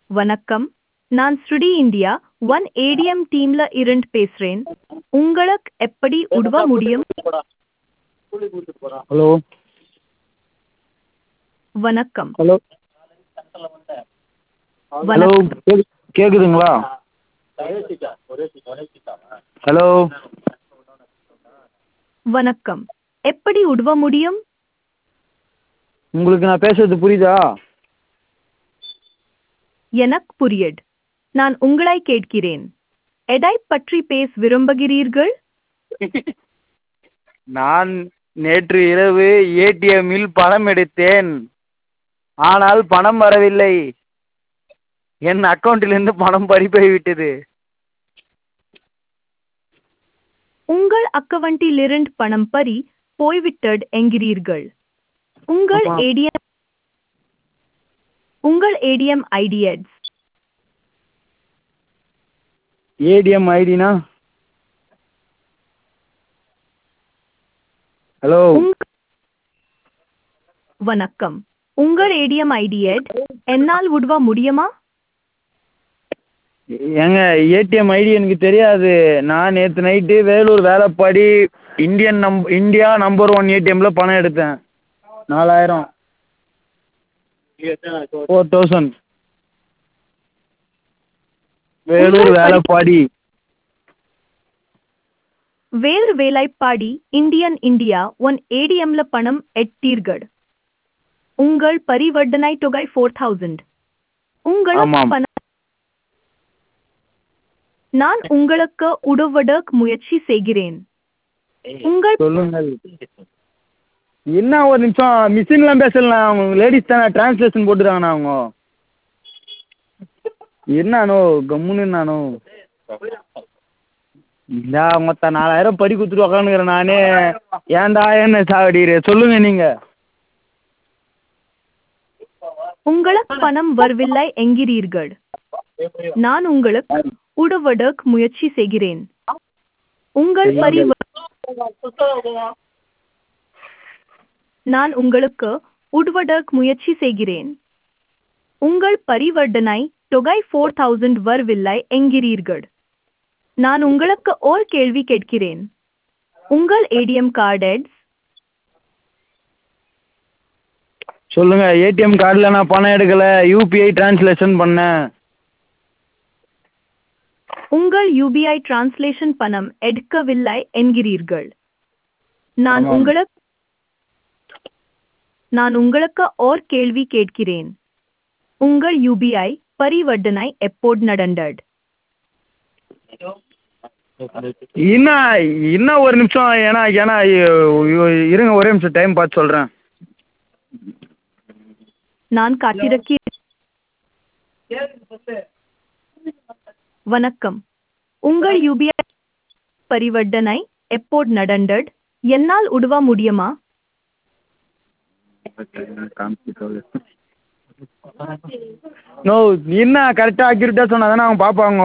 வணக்கம் நான் ஸ்ருடி இந்தியா ஒன் ஏடிஎம் டீம்ல இருந்து பேசுறேன் உங்களுக்கு எப்படி உதவ முடியும் ஹலோ வணக்கம் ஹலோ ஹலோ வணக்கம் கேக்கு கேட்குதுங்களா ஹலோ வணக்கம் எப்படி உதவ முடியும் உங்களுக்கு நான் பேசுறது புரியுதா எனக்கு புரியட் நான் உங்களை கேட்கிறேன் எதை பற்றி பேச விரும்புகிறீர்கள் நான் நேற்று இரவு ஏடிஎம்மில் பணம் எடுத்தேன் ஆனால் பணம் வரவில்லை என் அக்கௌண்ட்டிலிருந்து பணம் பறிபோய்விட்டது உங்கள் அக்கவுண்டிலிருந்து பணம் பறி போய்விட்டது என்கிறீர்கள் உங்கள் ஆமா. ஏடிஎம் உங்கள் ஏடிஎம் ஐடியட்ஸ் ஏடிஎம் ஐடினா ஹலோ உங்க- வணக்கம் உங்கள் ஏடிஎம் ஐடியட் என்னால் உதவ முடியுமா ஏங்க ஏடிஎம் ஐடி எனக்கு தெரியாது நான் நேற்று நைட்டு வேலூர் வேலைப்பாடி இந்தியன் நம் இந்தியா நம்பர் ஒன் ஏடிஎம்மில் பணம் எடுத்தேன் நாலாயிரம் ஃபோர் தௌசண்ட் வேலூர் உங்கள் பரி- வேலைப்பாடி வேறு வேலைப்பாடி இந்தியன் இந்தியா ஒன் ஏடிஎம்ல பணம் எட்டீர்கள் உங்கள் பரிவர்த்தனை தொகை ஃபோர் தௌசண்ட் உங்களுக்கு ஆமாம். பணம் நான் உங்களுக்கு உதவட முயற்சி செய்கிறேன் உங்கள் சொல்லுங்கள் என்ன ஒரு நிமிஷம் மிஷின்லாம் பேசலாம் அவங்க லேடிஸ் தானே டிரான்ஸ்லேஷன் போட்டுருக்காங்கண்ணா அவங்க என்னானோ கம்முன்னு நானோ இந்த மொத்த நாலாயிரம் படி கொடுத்துட்டு உக்காந்துக்கிறேன் நானே ஏன்டா என்ன சாவடிக்கிற சொல்லுங்க நீங்க உங்களுக்கு பணம் வரவில்லை என்கிறீர்கள் நான் உங்களுக்கு உதவட முயற்சி செய்கிறேன் உங்கள் பரிவ நான் உங்களுக்கு உதவட முயற்சி செய்கிறேன் உங்கள் பரிவர்த்தனை தொகை ஃபோர் தௌசண்ட் வரவில்லை என்கிறீர்கள் நான் உங்களுக்கு ஓர் கேள்வி கேட்கிறேன் உங்கள் ஏடிஎம் கார்டெட்ஸ் சொல்லுங்க ஏடிஎம் கார்டில் நான் பணம் எடுக்கல யூபிஐ டிரான்ஸ்லேஷன் பண்ணேன் உங்கள் யூபிஐ டிரான்ஸ்லேஷன் பணம் எடுக்கவில்லை என்கிறீர்கள் நான் ஆமாம். உங்களுக்கு நான் உங்களுக்கு ஓர் கேள்வி கேட்கிறேன் உங்கள் யூபிஐ பரிவர்த்தனை எப்போது நடந்தது இன்னும் இன்னும் ஒரு நிமிஷம் ஏன்னா ஏன்னா இ- இ- இருங்க ஒரே நிமிஷம் டைம் பார்த்து சொல்கிறேன் நான் காத்திருக்கிறேன் வணக்கம் உங்கள் யூபிஐ பரிவர்த்தனை எப்போது நடந்தது என்னால் உதவ முடியுமா நோ என்ன கரெக்டாக அக்யூரேட்டாக சொன்னால் தானே அவங்க பார்ப்பாங்க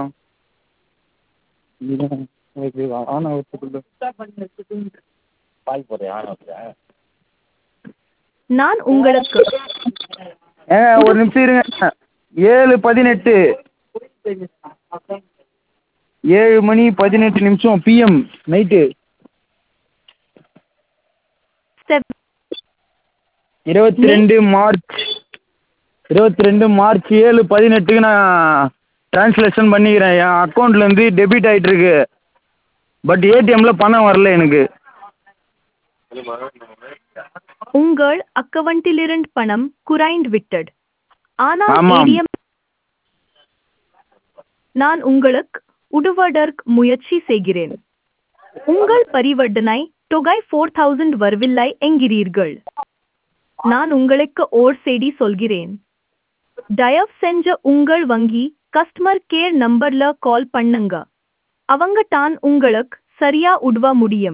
நான் உங்களுக்கு ஏங்க ஒரு நிமிஷம் இருங்க ஏழு பதினெட்டு ஏழு மணி பதினெட்டு நிமிஷம் பிஎம் நைட்டு செவ்- இருபத்தி ரெண்டு மார்ச் இருபத்தி ரெண்டு மார்ச் ஏழு பதினெட்டுக்கு நான் ட்ரான்ஸ்லேஷன் பண்ணிக்கிறேன் என் அக்கௌண்ட்லேருந்து டெபிட் ஆகிட்டுருக்கு பட் ஏடிஎம்மில் பணம் வரல எனக்கு உங்கள் அக்கவுண்டிலிருந்து பணம் குறைந்து விட்டது ஆனால் ஆமாம். ஏடிஎம் நான் உங்களுக்கு உதவுவதற்கு முயற்சி செய்கிறேன் உங்கள் பரிவர்த்தனை தொகை ஃபோர் தௌசண்ட் வரவில்லை என்கிறீர்கள் நான் உங்களுக்கு ஓர் செய்தி சொல்கிறேன் தயவு செஞ்ச உங்கள் வங்கி கஸ்டமர் கேர் நம்பர்ல கால் பண்ணுங்க அவங்க தான் உங்களுக்கு சரியா உதவ முடியும்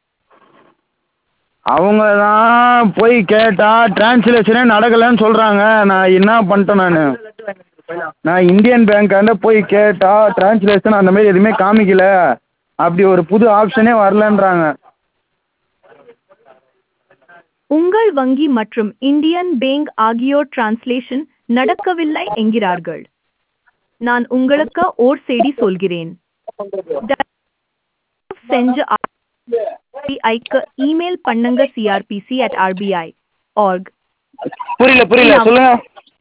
அவங்க தான் போய் கேட்டால் ட்ரான்ஸ்லேஷனே நடக்கலைன்னு சொல்கிறாங்க நான் என்ன பண்ணிட்டேன் நான் நான் இந்தியன் பேங்க்காண்ட போய் கேட்டால் ட்ரான்ஸ்லேஷன் அந்த மாதிரி எதுவுமே காமிக்கல அப்படி ஒரு புது ஆப்ஷனே வரலன்றாங்க உங்கள் வங்கி மற்றும் இந்தியன் பேங்க் ஆகியோர் டிரான்ஸ்லேஷன் நடக்கவில்லை என்கிறார்கள் நான் உங்களுக்கு ஓர் செய்தி சொல்கிறேன் தயவு செஞ்சு ஆர்பிஐக்கு இமெயில் பண்ணுங்க சிஆர்பிசி அட் ஆர்பிஐ ஆர்க் புரியல புரியல நான் சொல்லுங்க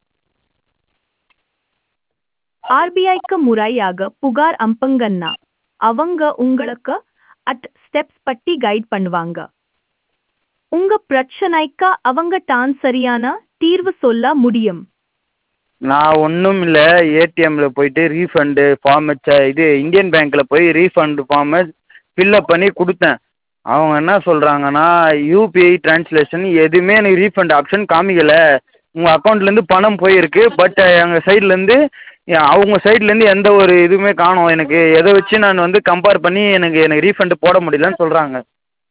ஆர்பிஐக்கு முறையாக புகார் அம்பங்கன்னா அவங்க உங்களுக்கு அட் ஸ்டெப்ஸ் பற்றி கைட் பண்ணுவாங்க உங்க பிரச்சனைக்கு அவங்க தான் சரியான தீர்வு சொல்ல முடியும் நான் ஒன்றும் இல்லை ஏடிஎம்மில் போயிட்டு ரீஃபண்டு ஃபார்ம் இது இந்தியன் பேங்க்கில் போய் ரீஃபண்டு ஃபார்மை ஃபில்லப் பண்ணி கொடுத்தேன் அவங்க என்ன சொல்கிறாங்கன்னா யூபிஐ ட்ரான்ஸ்லேஷன் எதுவுமே எனக்கு ரீஃபண்ட் ஆப்ஷன் காமிக்கலை உங்கள் அக்கௌண்ட்லேருந்து பணம் போயிருக்கு பட் எங்கள் சைட்லேருந்து அவங்க சைட்லேருந்து எந்த ஒரு இதுவுமே காணோம் எனக்கு எதை வச்சு நான் வந்து கம்பேர் பண்ணி எனக்கு எனக்கு ரீஃபண்டு போட முடியலன்னு சொல்கிறாங்க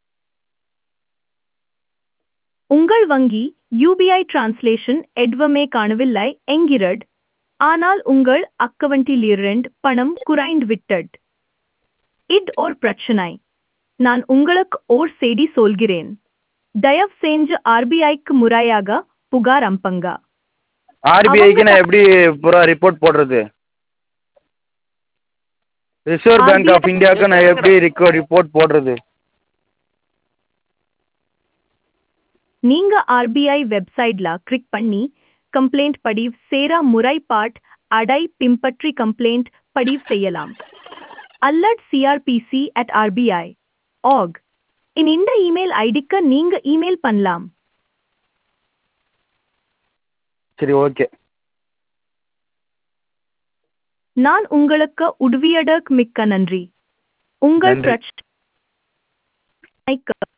உங்கள் வங்கி யூபிஐ டிரான்ஸ்லேஷன் எதுவுமே காணவில்லை என்கிறது ஆனால் உங்கள் அக்கவுண்டிலிருந்து பணம் குறைந்து விட்டது இது ஒரு பிரச்சனை நான் உங்களுக்கு ஓர் செய்தி சொல்கிறேன் தயவு செஞ்சு ஆர்பிஐக்கு முறையாக புகார் அம்பங்க ஆர்பிஐக்கு நான் எப்படி பூரா ரிப்போர்ட் போடுறது ரிசர்வ் பேங்க் ஆஃப் RBI இந்தியாவுக்கு நான் எப்படி ரிக்கோ ரிப்போர்ட் போடுறது நீங்க ஆர்பிஐ வெப்சைட்ல கிளிக் பண்ணி கம்ப்ளைண்ட் பதிவு சேர முறைப்பாட் அடை பின்பற்றி கம்ப்ளைண்ட் பதிவு செய்யலாம் அல்லட் சிஆர்பிசி அட் ஆர்பிஐ ஆக் இன் இந்த இமெயில் ஐடிக்கு நீங்க இமெயில் பண்ணலாம் சரி ஓகே நான் உங்களுக்கு உதவியதற்கு மிக்க நன்றி உங்கள் நன்றி. பிரச்சனைக்கு